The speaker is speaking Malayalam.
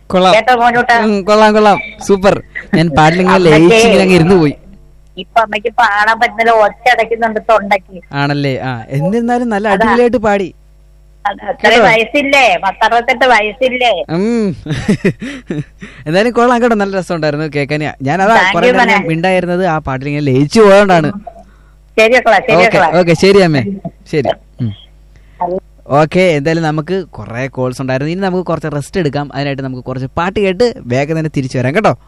കൊള്ളാം കേട്ടോ മോനൂട്ട ഉം, കൊള്ളാം കൊള്ളാം സൂപ്പർ ഞാൻ പാട്ടിലിങ്ങനെ ലയിച്ചിങ്ങനെ അങ്ങ് ഇരുന്ന് പോയി ഇപ്പൊ അമ്മയ്ക്ക് പാടാൻ പറ്റുന്നില്ല ഒച്ച അടയ്ക്കുന്നുണ്ട് തൊണ്ടയ്ക്ക് ആണല്ലേ ആ എന്നിരുന്നാലും നല്ല അടിപൊളിയായിട്ട് പാടി അത് അത്രയും വയസ്സില്ലേ പത്തറുപത്തെട്ട് വയസ്സില്ലേ ഉം. എന്തായാലും കൊള്ളാം കേട്ടോ നല്ല രസമുണ്ടായിരുന്നു കേൾക്കാൻ ഞാൻ അതാ Thank കുറെ you, മോനെ. മിണ്ടായിരുന്നത് ആ പാട്ടിലിങ്ങനെ ലയിച്ചു പോയോണ്ടാണ് ശരിയാക്കളാ ഓക്കെ ശരിയാക്കളാ ഓക്കെ ശരി അമ്മേ ശരി ഓക്കെ എന്തായാലും നമുക്ക് കുറെ കോൾസ് ഉണ്ടായിരുന്നു ഇനി നമുക്ക് കുറച്ച് റെസ്റ്റ് എടുക്കാം അതിനായിട്ട് നമുക്ക് കുറച്ച് പാട്ട് കേട്ട് വേഗം തന്നെ തിരിച്ചു വരാം കേട്ടോ